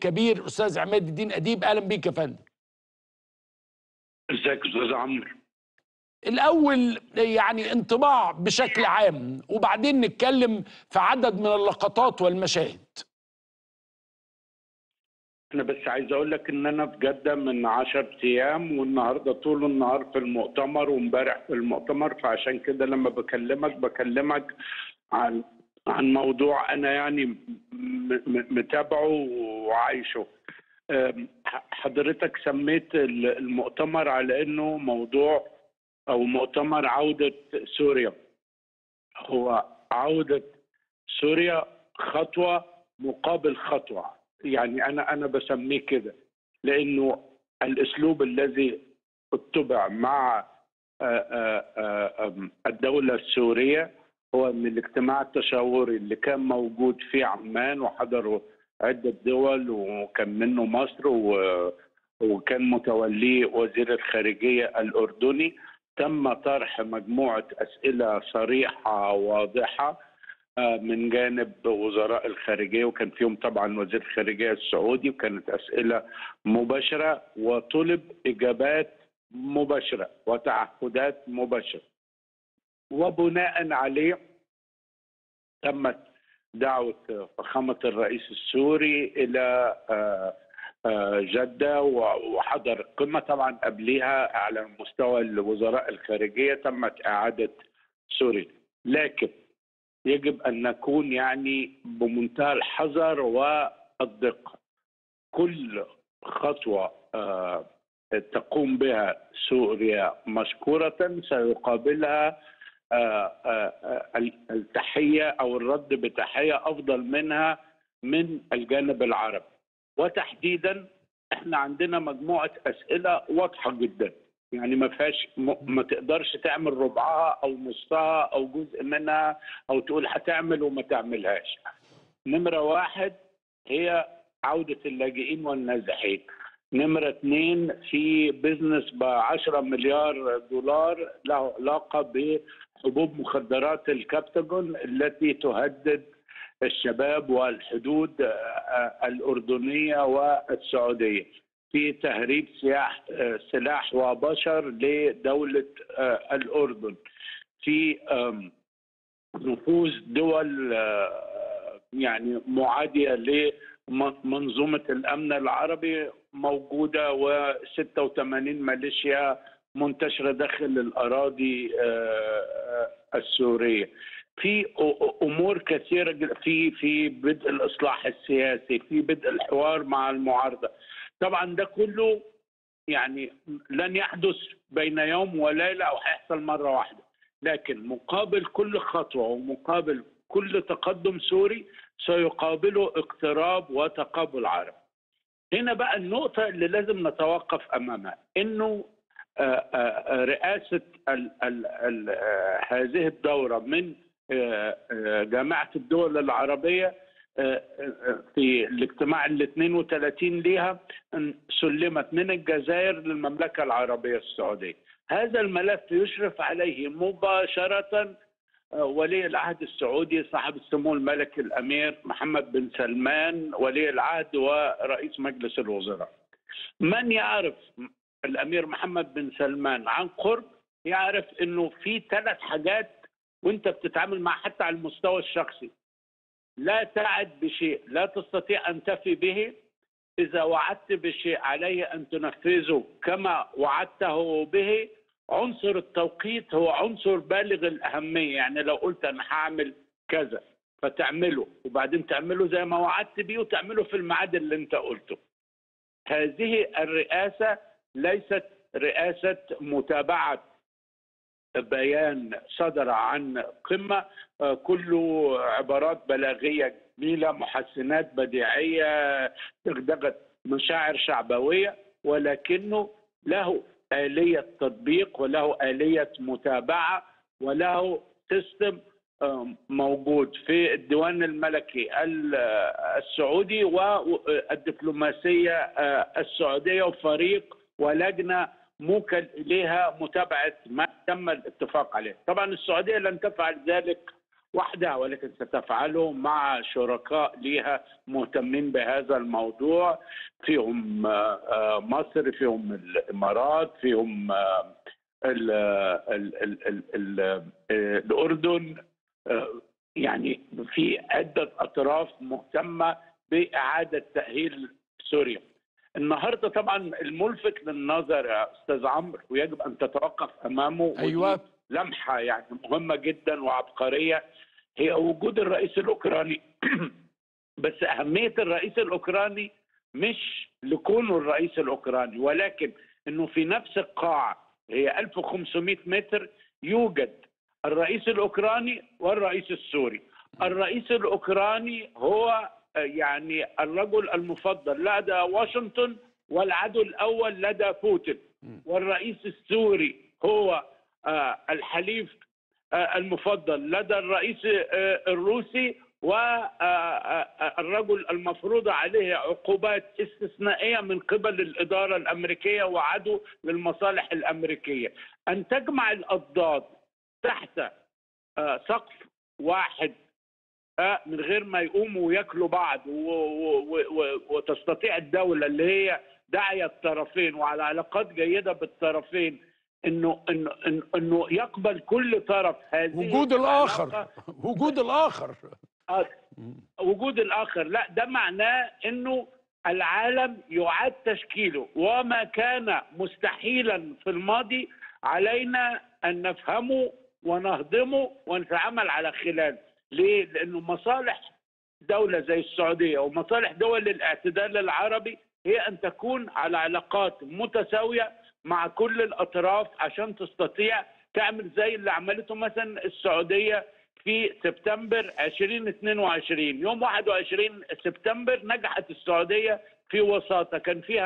الكبير استاذ عماد الدين اديب اهلا بيك يا فندم ازيك يا استاذ عمرو الاول يعني انطباع بشكل عام وبعدين نتكلم في عدد من اللقطات والمشاهد انا بس عايز اقول لك ان انا في جده من 10 ايام والنهارده طول النهار في المؤتمر وامبارح في المؤتمر فعشان كده لما بكلمك بكلمك عن عن موضوع انا يعني م- م- متابعه وعايشه أم، ح- حضرتك سميت ال- المؤتمر على انه موضوع او مؤتمر عوده سوريا هو عوده سوريا خطوه مقابل خطوه يعني انا انا بسميه كده لانه الاسلوب الذي اتبع مع آه، آه، آه، آم، الدوله السوريه هو من الاجتماع التشاوري اللي كان موجود في عمان وحضروا عده دول وكان منه مصر و- وكان متوليه وزير الخارجيه الاردني تم طرح مجموعه اسئله صريحه واضحه آه، من جانب وزراء الخارجيه وكان فيهم طبعا وزير الخارجيه السعودي وكانت اسئله مباشره وطلب اجابات مباشره وتعهدات مباشره وبناء عليه تمت دعوه فخامه الرئيس السوري الى آه، آه، جده و- وحضر القمه طبعا قبلها على مستوى وزراء الخارجيه تمت اعاده سوريا لكن يجب ان نكون يعني بمنتهى الحذر والدقه كل خطوه آه، تقوم بها سوريا مشكوره سيقابلها آه، آه، آه، التحيه او الرد بتحيه افضل منها من الجانب العربي وتحديدا احنا عندنا مجموعه اسئله واضحه جدا يعني ما فيهاش م- ما تقدرش تعمل ربعها او نصها او جزء منها او تقول هتعمل وما تعملهاش نمره واحد هي عوده اللاجئين والنازحين نمرة اثنين في بزنس ب 10 مليار دولار له علاقة بحبوب مخدرات الكابتاجون التي تهدد الشباب والحدود آه، آه، الأردنية والسعودية في تهريب سياح آه، سلاح وبشر لدولة آه، الأردن في آم، نفوذ دول آه، يعني معادية لمنظومة الأمن العربي موجودة و86 ميليشيا منتشرة داخل الأراضي آه، آه، السورية في أ- امور كثيره جدا- في في بدء الاصلاح السياسي في بدء الحوار مع المعارضه طبعا ده كله يعني لن يحدث بين يوم وليله او هيحصل مره واحده لكن مقابل كل خطوه ومقابل كل تقدم سوري سيقابله اقتراب وتقابل عربي هنا بقى النقطة اللي لازم نتوقف أمامها إنه آه، آه، رئاسة ال ال ال آه، هذه الدورة من آه، آه، جامعة الدول العربية آه، آه، في الاجتماع ال 32 ليها ان سلمت من الجزائر للمملكة العربية السعودية هذا الملف يشرف عليه مباشرة آه، ولي العهد السعودي صاحب السمو الملكي الامير محمد بن سلمان ولي العهد ورئيس مجلس الوزراء. من يعرف الامير محمد بن سلمان عن قرب يعرف انه في ثلاث حاجات وانت بتتعامل مع حتى على المستوى الشخصي لا تعد بشيء لا تستطيع ان تفي به اذا وعدت بشيء عليه ان تنفذه كما وعدته به عنصر التوقيت هو عنصر بالغ الاهميه يعني لو قلت انا هعمل كذا فتعمله وبعدين تعمله زي ما وعدت بيه وتعمله في الميعاد اللي انت قلته هذه الرئاسه ليست رئاسه متابعه بيان صدر عن قمه آه، كله عبارات بلاغيه جميله محسنات بديعيه دغدغه مشاعر شعبويه ولكنه له آلية تطبيق وله آلية متابعة وله سيستم آم، موجود في الديوان الملكي ال- السعودي والدبلوماسية آه، السعودية وفريق ولجنة موكل إليها متابعة ما تم الاتفاق عليه طبعا السعودية لن تفعل ذلك وحدها ولكن ستفعله مع شركاء لها مهتمين بهذا الموضوع فيهم آه، آه، مصر فيهم الامارات فيهم آه، ال ال ال ال ال آه، الاردن آه، يعني في عده اطراف مهتمه باعاده تاهيل سوريا. النهارده طبعا الملفت للنظر يا استاذ عمرو ويجب ان تتوقف امامه ودي أيوة. لمحه يعني مهمه جدا وعبقريه هي وجود الرئيس الاوكراني بس اهميه الرئيس الاوكراني مش لكونه الرئيس الاوكراني ولكن انه في نفس القاعه هي 1500 متر يوجد الرئيس الاوكراني والرئيس السوري الرئيس الاوكراني هو آه، يعني الرجل المفضل لدى واشنطن والعدو الاول لدى بوتين والرئيس السوري هو آه، الحليف آه، المفضل لدى الرئيس آه، الروسي والرجل المفروض عليه عقوبات استثنائيه من قبل الاداره الامريكيه وعدو للمصالح الامريكيه ان تجمع الاضداد تحت آه، سقف واحد آه، من غير ما يقوموا وياكلوا بعض و- و- و- و- وتستطيع الدوله اللي هي داعيه الطرفين وعلى علاقات جيده بالطرفين انه انه انه, إنه يقبل كل طرف هذه وجود الاخر العلاقة وجود الاخر آه، وجود الاخر لا ده معناه انه العالم يعاد تشكيله وما كان مستحيلا في الماضي علينا ان نفهمه ونهضمه ونتعامل على خلاله ليه لانه مصالح دوله زي السعوديه ومصالح دول الاعتدال العربي هي ان تكون على علاقات متساويه مع كل الاطراف عشان تستطيع تعمل زي اللي عملته مثلا السعوديه في سبتمبر 2022 يوم 21 سبتمبر نجحت السعوديه في وساطه كان فيها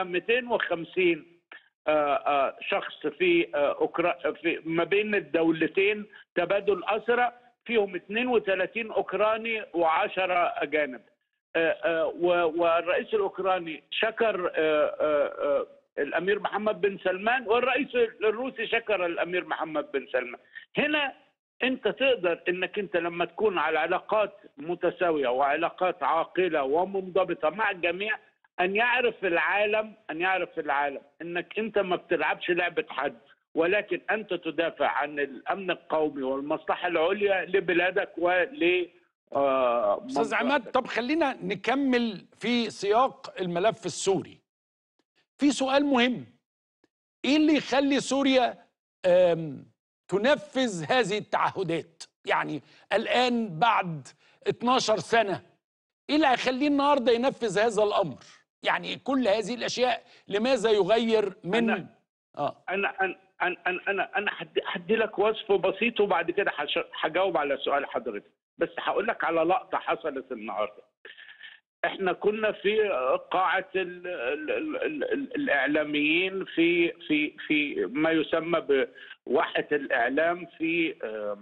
250 آه، آه، شخص في آه، أوكرا في ما بين الدولتين تبادل أسرى فيهم 32 أوكراني و10 أجانب آه، آه، و- والرئيس الأوكراني شكر آه، آه، آه، الأمير محمد بن سلمان والرئيس الروسي شكر الأمير محمد بن سلمان هنا انت تقدر انك انت لما تكون على علاقات متساويه وعلاقات عاقله ومنضبطه مع الجميع ان يعرف العالم ان يعرف العالم انك انت ما بتلعبش لعبه حد ولكن انت تدافع عن الامن القومي والمصلحه العليا لبلادك ول آه، استاذ عماد منطقتك. طب خلينا نكمل في سياق الملف السوري في سؤال مهم ايه اللي يخلي سوريا آم، تنفذ هذه التعهدات يعني الان بعد 12 سنه ايه اللي هيخليه النهارده ينفذ هذا الامر يعني كل هذه الاشياء لماذا يغير من أنا- اه انا انا انا انا انا, أنا هدي- هدي لك وصف بسيط وبعد كده هش- هجاوب على سؤال حضرتك بس هقول لك على لقطه حصلت النهارده احنا كنا في قاعه ال ال ال ال ال الاعلاميين في في في ما يسمى بواحه الاعلام في آه،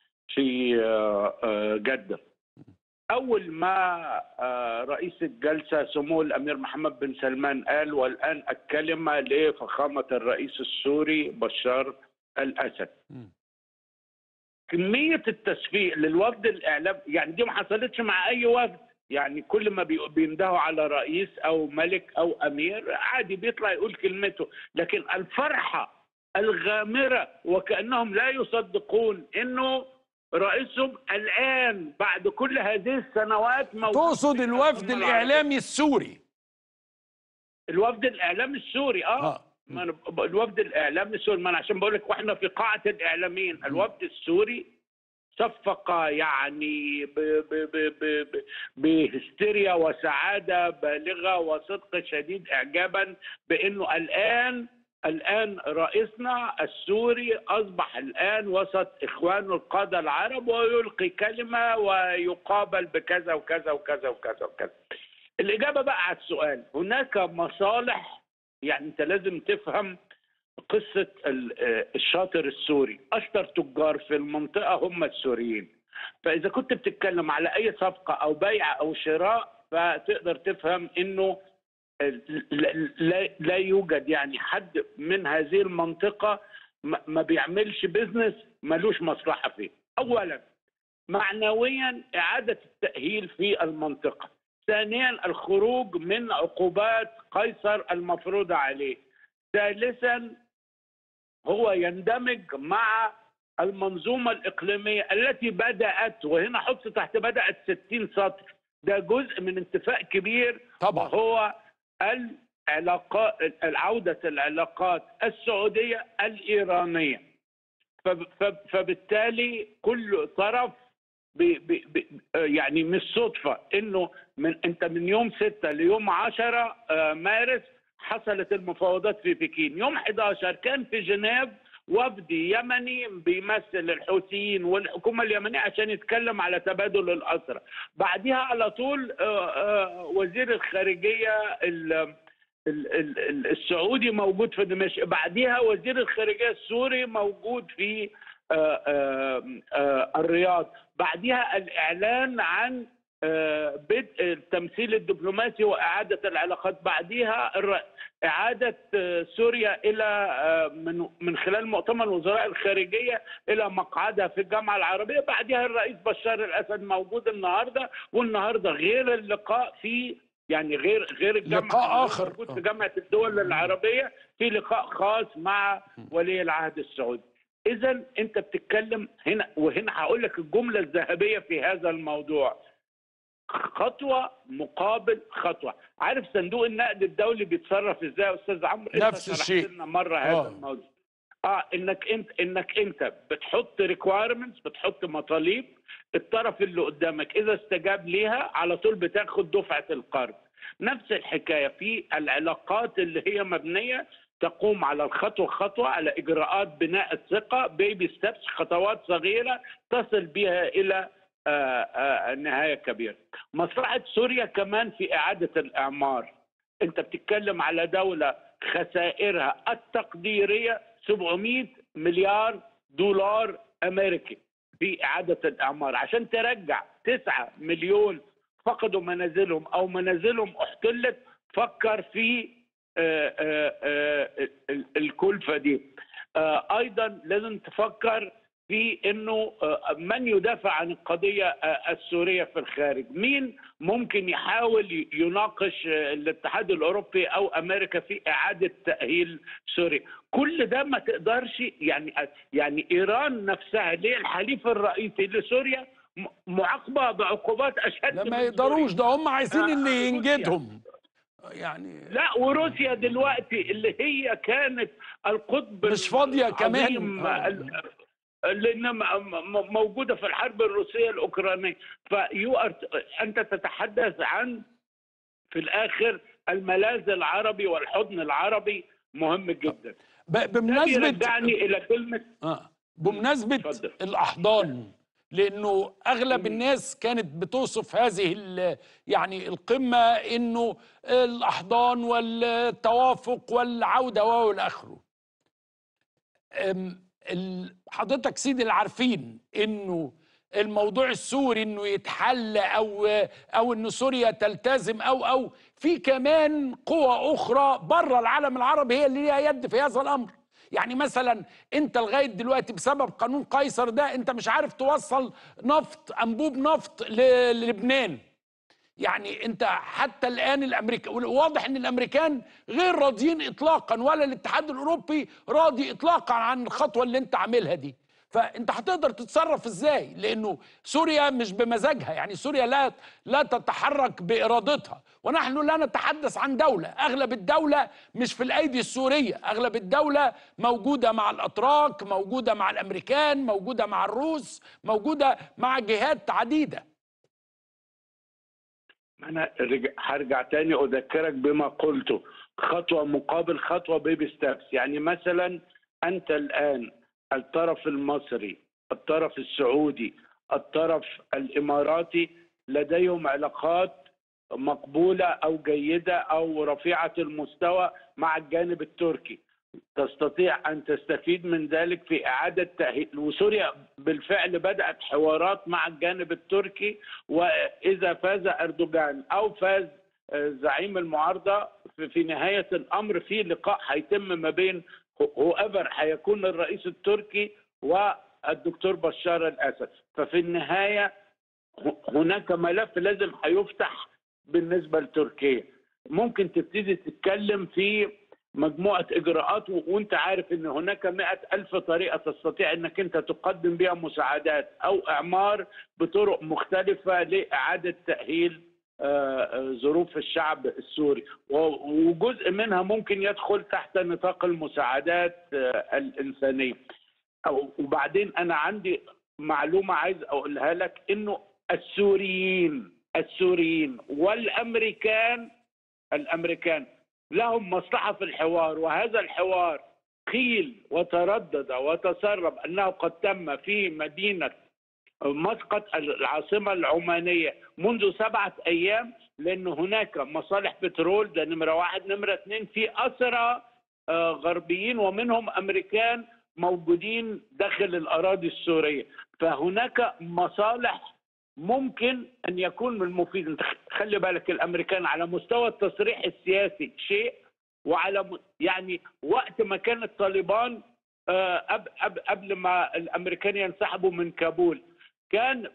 في آه، آه، جده اول ما آه، رئيس الجلسه سمو الامير محمد بن سلمان قال والان الكلمه لفخامه الرئيس السوري بشار الاسد مم. كميه التسفيق للوفد الاعلام يعني دي ما حصلتش مع اي وفد يعني كل ما بي- بيندهوا على رئيس او ملك او امير عادي بيطلع يقول كلمته لكن الفرحه الغامره وكانهم لا يصدقون انه رئيسهم الان بعد كل هذه السنوات موجود تقصد في الوفد الأمة العربية. الاعلامي السوري الوفد الاعلامي السوري اه, اه ما أنا ب- الوفد الاعلامي السوري ما انا عشان بقول لك واحنا في قاعه الاعلاميين الوفد السوري صفق يعني ب ب ب ب ب بهستيريا وسعاده بالغه وصدق شديد اعجابا بانه الان الان رئيسنا السوري اصبح الان وسط اخوان القاده العرب ويلقي كلمه ويقابل بكذا وكذا وكذا وكذا وكذا. الاجابه بقى على السؤال هناك مصالح يعني انت لازم تفهم قصه ال- آه، الشاطر السوري اشطر تجار في المنطقه هم السوريين فاذا كنت بتتكلم على اي صفقه او بيع او شراء فتقدر تفهم انه لا, لا, لا يوجد يعني حد من هذه المنطقه ما ما بيعملش بيزنس ملوش مصلحه فيه اولا معنويا اعاده التاهيل في المنطقه ثانيا الخروج من عقوبات قيصر المفروضه عليه ثالثا هو يندمج مع المنظومه الاقليميه التي بدات وهنا حط تحت بدات 60 سطر ده جزء من اتفاق كبير طبعا وهو العلاقات عوده العلاقات السعوديه الايرانيه فب- فب- فبالتالي كل طرف بي بي بي يعني مش صدفه انه من انت من يوم 6 ليوم 10 آه، مارس حصلت المفاوضات في بكين يوم 11 كان في جنيف وفد يمني بيمثل الحوثيين والحكومه اليمنيه عشان يتكلم على تبادل الاسرى بعدها على طول آه، آه، وزير الخارجيه ال- ال- ال- ال- السعودي موجود في دمشق بعدها وزير الخارجيه السوري موجود في آه، آه، آه، الرياض بعدها الاعلان عن آه، بدء التمثيل الدبلوماسي واعاده العلاقات بعدها الر- اعاده آه، سوريا الى آه، من من خلال مؤتمر وزراء الخارجيه الى مقعدها في الجامعه العربيه بعدها الرئيس بشار الاسد موجود النهارده والنهارده غير اللقاء في يعني غير غير الجامعه لقاء اللي هو آخر. موجود في جامعه الدول العربيه في لقاء خاص مع ولي العهد السعودي اذا انت بتتكلم هنا وهنا هقول لك الجمله الذهبيه في هذا الموضوع خطوه مقابل خطوه عارف صندوق النقد الدولي بيتصرف ازاي يا استاذ عمرو أنت نفس شرحت الشيء. لنا مره هذا آه. الموضوع اه انك انت انك انت بتحط ريكوايرمنتس بتحط مطالب الطرف اللي قدامك اذا استجاب ليها على طول بتاخد دفعه القرض نفس الحكايه في العلاقات اللي هي مبنيه تقوم على الخطوه خطوه على اجراءات بناء الثقه بيبي ستيبس خطوات صغيره تصل بها الى آه، آه، نهايه كبيره. مصلحه سوريا كمان في اعاده الاعمار. انت بتتكلم على دوله خسائرها التقديريه 700 مليار دولار امريكي في اعاده الاعمار عشان ترجع 9 مليون فقدوا منازلهم او منازلهم احتلت فكر في آه، آه، آه، ال- الكلفه دي آه، ايضا لازم تفكر في انه آه، من يدافع عن القضيه آه، السوريه في الخارج مين ممكن يحاول ي- يناقش آه، الاتحاد الاوروبي او امريكا في اعاده تاهيل سوريا كل ده ما تقدرش يعني يعني ايران نفسها ليه الحليف الرئيسي لسوريا م- معاقبه بعقوبات اشد لا من ما سوريا. يقدروش ده هم عايزين آه، اللي روسيا. ينجدهم يعني لا وروسيا دلوقتي اللي هي كانت القطب مش فاضية كمان. العظيم آه. ال- لان م- م- موجوده في الحرب الروسيه الاوكرانيه فيو انت تتحدث عن في الاخر الملاذ العربي والحضن العربي مهم جدا ب- ده بمناسبة بيرجعني الى كلمه آه. بمناسبة اتفضل. الأحضان لأنه أغلب الناس كانت بتوصف هذه ال- يعني القمة إنه الأحضان والتوافق والعودة وإلى آخره. أم، ال- حضرتك سيدي اللي عارفين إنه الموضوع السوري إنه يتحل أو أو إن سوريا تلتزم أو أو في كمان قوى أخرى بره العالم العربي هي اللي ليها يد في هذا الأمر. يعني مثلا انت لغايه دلوقتي بسبب قانون قيصر ده انت مش عارف توصل نفط انبوب نفط ل- للبنان يعني انت حتى الان الامريكا واضح ان الامريكان غير راضيين اطلاقا ولا الاتحاد الاوروبي راضي اطلاقا عن الخطوه اللي انت عاملها دي فانت هتقدر تتصرف ازاي لانه سوريا مش بمزاجها يعني سوريا لا لا تتحرك بارادتها ونحن لا نتحدث عن دوله اغلب الدوله مش في الايدي السوريه اغلب الدوله موجوده مع الاتراك موجوده مع الامريكان موجوده مع الروس موجوده مع جهات عديده انا رج- هرجع تاني اذكرك بما قلته خطوه مقابل خطوه بيبي ستابس يعني مثلا انت الان الطرف المصري الطرف السعودي الطرف الاماراتي لديهم علاقات مقبوله او جيده او رفيعه المستوى مع الجانب التركي تستطيع ان تستفيد من ذلك في اعاده تاهيل وسوريا بالفعل بدات حوارات مع الجانب التركي واذا فاز اردوغان او فاز آه، زعيم المعارضه في- في نهايه الامر في لقاء هيتم ما بين هو ايفر هيكون الرئيس التركي الدكتور بشار الاسد ففي النهايه هناك ملف لازم هيفتح بالنسبه لتركيا ممكن تبتدي تتكلم في مجموعة إجراءات وأنت عارف أن هناك مئة ألف طريقة تستطيع أنك أنت تقدم بها مساعدات أو إعمار بطرق مختلفة لإعادة تأهيل ظروف الشعب السوري وجزء منها ممكن يدخل تحت نطاق المساعدات الإنسانية وبعدين أنا عندي معلومة عايز أقولها لك أنه السوريين السوريين والامريكان الامريكان لهم مصلحه في الحوار وهذا الحوار قيل وتردد وتسرب انه قد تم في مدينه مسقط العاصمه العمانيه منذ سبعه ايام لان هناك مصالح بترول ده نمره واحد نمره اثنين في اسرى غربيين ومنهم امريكان موجودين داخل الاراضي السوريه فهناك مصالح ممكن ان يكون من المفيد انت خلي بالك الامريكان على مستوى التصريح السياسي شيء وعلى يعني وقت ما كان الطالبان قبل ما الامريكان ينسحبوا من كابول كان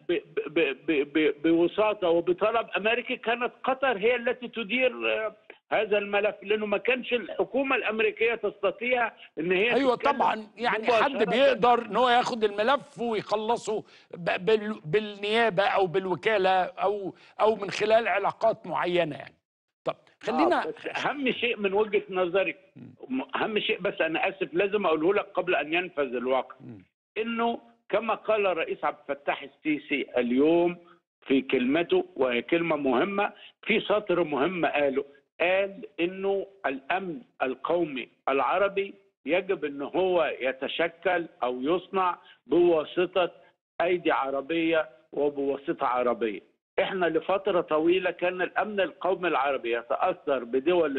بوساطه وبطلب امريكي كانت قطر هي التي تدير هذا الملف لانه ما كانش الحكومه الامريكيه تستطيع ان هي ايوه طبعا يعني حد بيقدر ان هو ياخد الملف ويخلصه بالنيابه او بالوكاله او او من خلال علاقات معينه يعني طب خلينا آه اهم شيء من وجهه نظري اهم شيء بس انا اسف لازم اقوله لك قبل ان ينفذ الواقع انه كما قال الرئيس عبد الفتاح السيسي اليوم في كلمته وهي كلمه مهمه في سطر مهم قاله قال انه الامن القومي العربي يجب ان هو يتشكل او يصنع بواسطه ايدي عربيه وبواسطه عربيه. احنا لفتره طويله كان الامن القومي العربي يتاثر بدول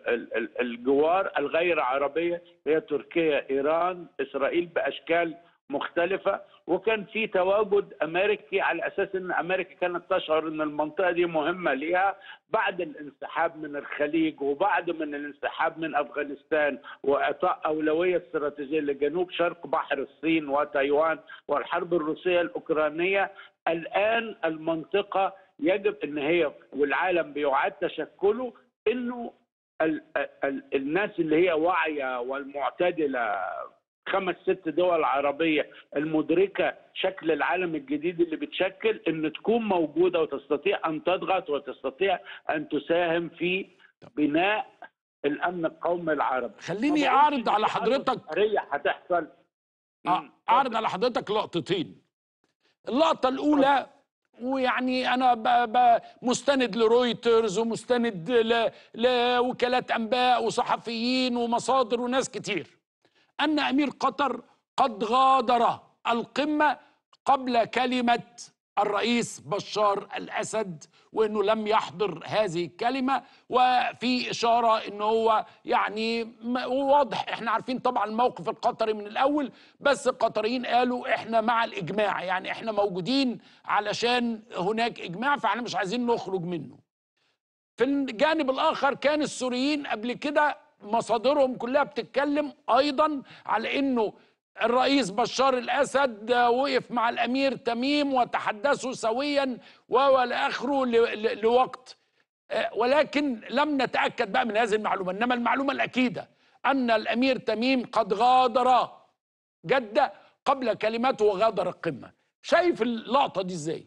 الجوار الغير عربيه هي تركيا، ايران، اسرائيل باشكال مختلفة وكان في تواجد أمريكي على أساس أن أمريكا كانت تشعر أن المنطقة دي مهمة لها بعد الانسحاب من الخليج وبعد من الانسحاب من أفغانستان وإعطاء أولوية استراتيجية لجنوب شرق بحر الصين وتايوان والحرب الروسية الأوكرانية الآن المنطقة يجب أن هي والعالم بيعاد تشكله أنه ال ال الناس اللي هي واعية والمعتدلة خمس ست دول عربية المدركة شكل العالم الجديد اللي بتشكل ان تكون موجودة وتستطيع ان تضغط وتستطيع ان تساهم في بناء الامن القومي العربي خليني اعرض على حضرتك هتحصل اعرض على حضرتك لقطتين اللقطة الاولى ويعني انا ب ب مستند لرويترز ومستند لوكالات انباء وصحفيين ومصادر وناس كتير أن أمير قطر قد غادر القمة قبل كلمة الرئيس بشار الأسد وأنه لم يحضر هذه الكلمة وفي إشارة أنه هو يعني واضح إحنا عارفين طبعا الموقف القطري من الأول بس القطريين قالوا إحنا مع الإجماع يعني إحنا موجودين علشان هناك إجماع فإحنا مش عايزين نخرج منه في الجانب الآخر كان السوريين قبل كده مصادرهم كلها بتتكلم ايضا على انه الرئيس بشار الاسد وقف مع الامير تميم وتحدثوا سويا والى اخره لوقت ولكن لم نتاكد بقى من هذه المعلومه انما المعلومه الاكيده ان الامير تميم قد غادر جده قبل كلمته وغادر القمه شايف اللقطه دي ازاي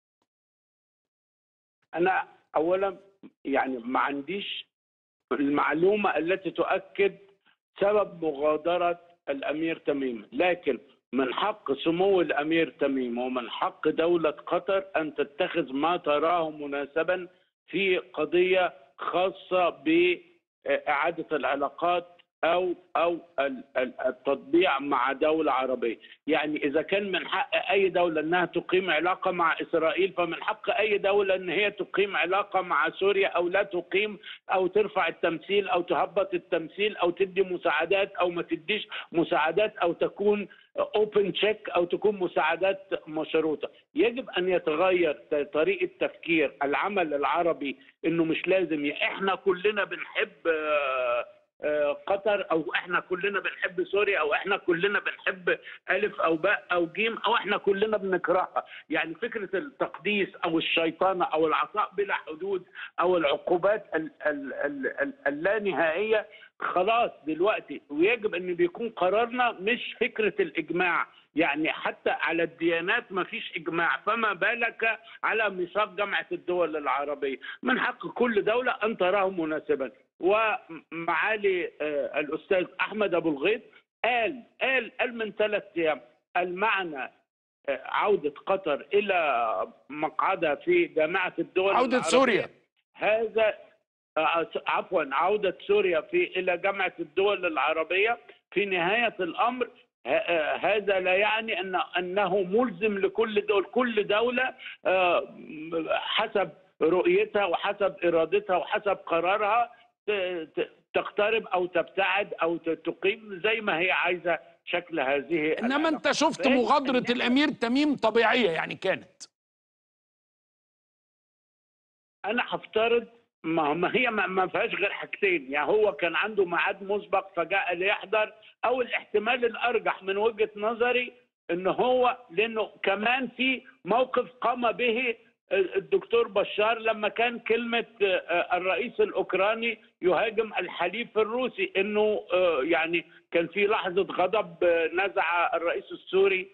انا اولا يعني ما عنديش المعلومة التي تؤكد سبب مغادرة الأمير تميم لكن من حق سمو الأمير تميم ومن حق دولة قطر أن تتخذ ما تراه مناسبا في قضية خاصة بإعادة العلاقات او او التطبيع مع دوله عربيه، يعني اذا كان من حق اي دوله انها تقيم علاقه مع اسرائيل فمن حق اي دوله ان هي تقيم علاقه مع سوريا او لا تقيم او ترفع التمثيل او تهبط التمثيل او تدي مساعدات او ما تديش مساعدات او تكون اوبن تشيك او تكون مساعدات مشروطه، يجب ان يتغير طريقه تفكير العمل العربي انه مش لازم احنا كلنا بنحب قطر او احنا كلنا بنحب سوريا او احنا كلنا بنحب الف او باء او جيم او احنا كلنا بنكرهها يعني فكره التقديس او الشيطنه او العطاء بلا حدود او العقوبات ال- ال- ال- ال- اللانهائيه خلاص دلوقتي ويجب ان بيكون قرارنا مش فكره الاجماع يعني حتى على الديانات ما فيش اجماع فما بالك على ميثاق جامعه الدول العربيه من حق كل دوله ان تراه مناسبا ومعالي آه، الاستاذ احمد ابو الغيط قال قال قال من ثلاث ايام المعنى آه، عوده قطر الى مقعدها في جامعه الدول عودة العربية سوريا هذا آه، عفوا عودة سوريا في إلى جامعة الدول العربية في نهاية الأمر ه- آه، هذا لا يعني أن أنه ملزم لكل دول كل دولة آه، م- حسب رؤيتها وحسب إرادتها وحسب قرارها ت- ت- تقترب أو تبتعد أو ت- تقيم زي ما هي عايزة شكل هذه انما العلاقة. انت شفت فهي- مغادره الامير تميم طبيعيه يعني كانت انا هفترض ما ما هي ما ما فيهاش غير حاجتين يعني هو كان عنده ميعاد مسبق فجاء ليحضر او الاحتمال الارجح من وجهه نظري ان هو لانه كمان في موقف قام به الدكتور بشار لما كان كلمه الرئيس الاوكراني يهاجم الحليف الروسي انه يعني كان في لحظه غضب نزع الرئيس السوري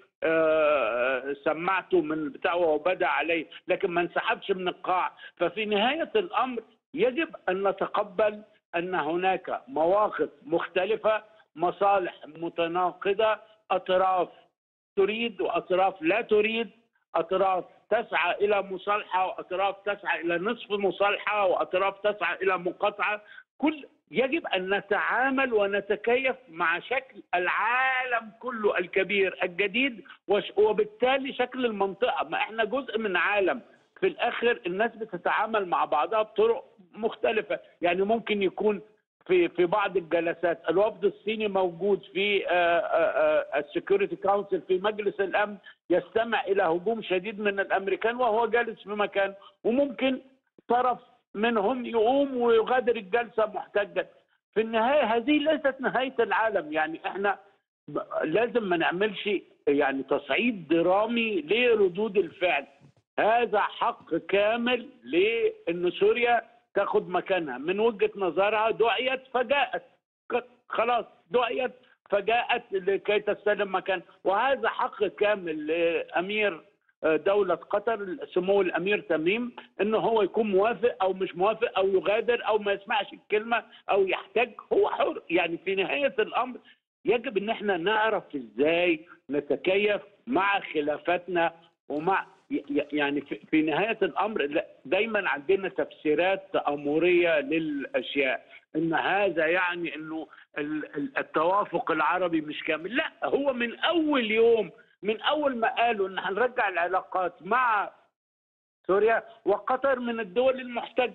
آه، سمعته من بتاعه وبدا عليه لكن ما انسحبش من القاع ففي نهايه الامر يجب ان نتقبل ان هناك مواقف مختلفه مصالح متناقضه اطراف تريد واطراف لا تريد اطراف تسعى الى مصالحه واطراف تسعى الى نصف مصالحه واطراف تسعى الى مقاطعه كل يجب ان نتعامل ونتكيف مع شكل العالم كله الكبير الجديد وش- وبالتالي شكل المنطقه ما احنا جزء من عالم في الاخر الناس بتتعامل مع بعضها بطرق مختلفه يعني ممكن يكون في في بعض الجلسات الوفد الصيني موجود في السكيورتي كونسل في مجلس الامن يستمع الى هجوم شديد من الامريكان وهو جالس في مكان وممكن طرف منهم يقوم ويغادر الجلسه محتجا في النهايه هذه ليست نهايه العالم يعني احنا ب- لازم ما نعملش يعني تصعيد درامي لردود الفعل هذا حق كامل لان سوريا تاخد مكانها من وجهه نظرها دعيت فجاءت ك- خلاص دعيت فجاءت لكي تستلم مكان وهذا حق كامل لامير دولة قطر سمو الأمير تميم إنه هو يكون موافق أو مش موافق أو يغادر أو ما يسمعش الكلمة أو يحتاج هو حر يعني في نهاية الأمر يجب إن احنا نعرف إزاي نتكيف مع خلافاتنا ومع ي- ي- يعني في- في نهاية الأمر لا- دايما عندنا تفسيرات تأمرية للأشياء إن هذا يعني إنه ال- ال- التوافق العربي مش كامل لا هو من أول يوم من اول ما قالوا ان هنرجع العلاقات مع سوريا وقطر من الدول المحتجه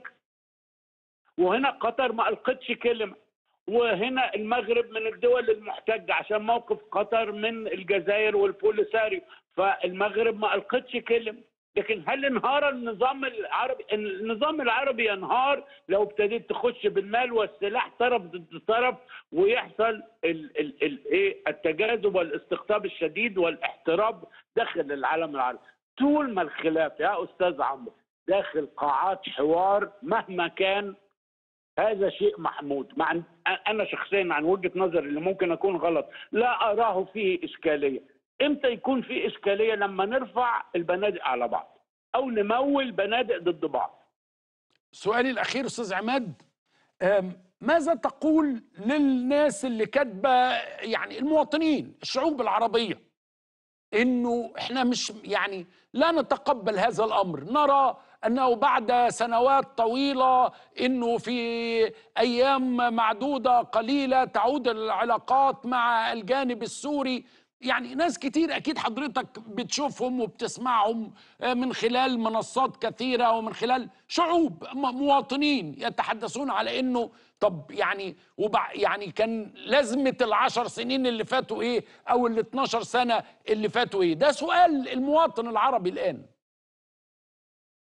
وهنا قطر ما القتش كلمه وهنا المغرب من الدول المحتجه عشان موقف قطر من الجزائر والبوليساريو فالمغرب ما القتش كلمه لكن هل انهار النظام العربي النظام العربي ينهار لو ابتديت تخش بالمال والسلاح طرف ضد طرف ويحصل ال ال ال ايه التجاذب والاستقطاب الشديد والاحتراب داخل العالم العربي طول ما الخلاف يا استاذ عمرو داخل قاعات حوار مهما كان هذا شيء محمود مع انا شخصيا عن وجهه نظري اللي ممكن اكون غلط لا اراه فيه اشكاليه امتى يكون في اشكاليه لما نرفع البنادق على بعض او نمول بنادق ضد بعض سؤالي الاخير استاذ عماد أم، ماذا تقول للناس اللي كاتبه يعني المواطنين الشعوب العربيه انه احنا مش يعني لا نتقبل هذا الامر نرى انه بعد سنوات طويله انه في ايام معدوده قليله تعود العلاقات مع الجانب السوري يعني ناس كتير اكيد حضرتك بتشوفهم وبتسمعهم آه، من خلال منصات كثيره ومن خلال شعوب م- مواطنين يتحدثون على انه طب يعني وبع يعني كان لازمه العشر سنين اللي فاتوا ايه او ال 12 سنه اللي فاتوا ايه ده سؤال المواطن العربي الان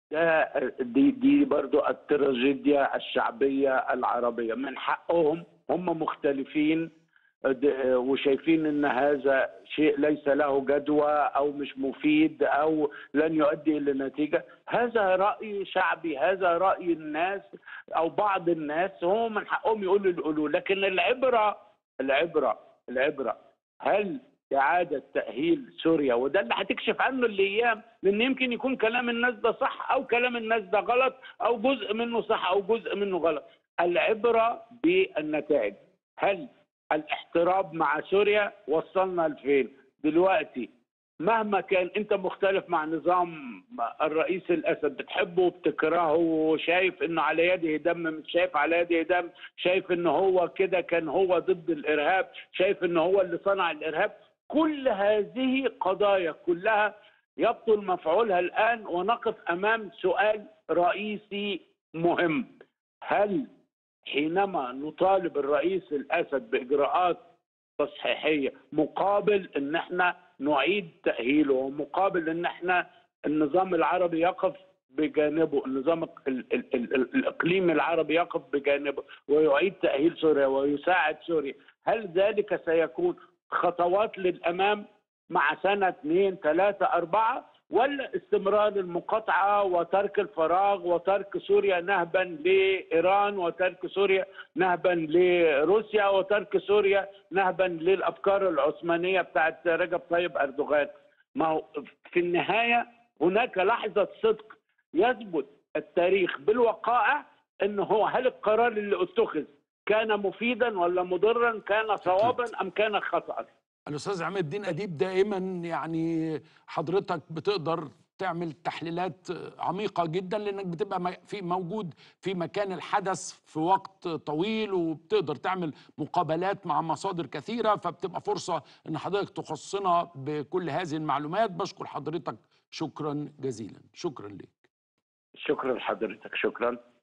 ده دي دي برضو التراجيديا الشعبية العربية من حقهم هم مختلفين د- وشايفين ان هذا شيء ليس له جدوى او مش مفيد او لن يؤدي الى نتيجه هذا راي شعبي هذا راي الناس او بعض الناس هم من حقهم يقولوا اللي يقولوه لكن العبره العبره العبره هل اعاده تاهيل سوريا وده اللي هتكشف عنه الايام لان يمكن يكون كلام الناس ده صح او كلام الناس ده غلط او جزء منه صح او جزء منه غلط العبره بالنتائج هل الاحتراب مع سوريا وصلنا لفين دلوقتي مهما كان انت مختلف مع نظام الرئيس الاسد بتحبه وبتكرهه وشايف انه على يده دم مش شايف على يده دم شايف انه هو كده كان هو ضد الارهاب شايف انه هو اللي صنع الارهاب كل هذه قضايا كلها يبطل مفعولها الان ونقف امام سؤال رئيسي مهم هل حينما نطالب الرئيس الاسد باجراءات تصحيحيه مقابل ان احنا نعيد تاهيله ومقابل ان احنا النظام العربي يقف بجانبه النظام ال- ال- ال- ال- الاقليمي العربي يقف بجانبه ويعيد تاهيل سوريا ويساعد سوريا هل ذلك سيكون خطوات للامام مع سنه اثنين ثلاثه اربعه ولا استمرار المقاطعه وترك الفراغ وترك سوريا نهبا لايران وترك سوريا نهبا لروسيا وترك سوريا نهبا للافكار العثمانيه بتاعت رجب طيب اردوغان ما هو في النهايه هناك لحظه صدق يثبت التاريخ بالوقائع ان هو هل القرار اللي اتخذ كان مفيدا ولا مضرا كان صوابا ام كان خطا الاستاذ عماد الدين اديب دائما يعني حضرتك بتقدر تعمل تحليلات عميقه جدا لانك بتبقى م- في موجود في مكان الحدث في وقت طويل وبتقدر تعمل مقابلات مع مصادر كثيره فبتبقى فرصه ان حضرتك تخصنا بكل هذه المعلومات بشكر حضرتك شكرا جزيلا شكرا لك شكرا لحضرتك شكرا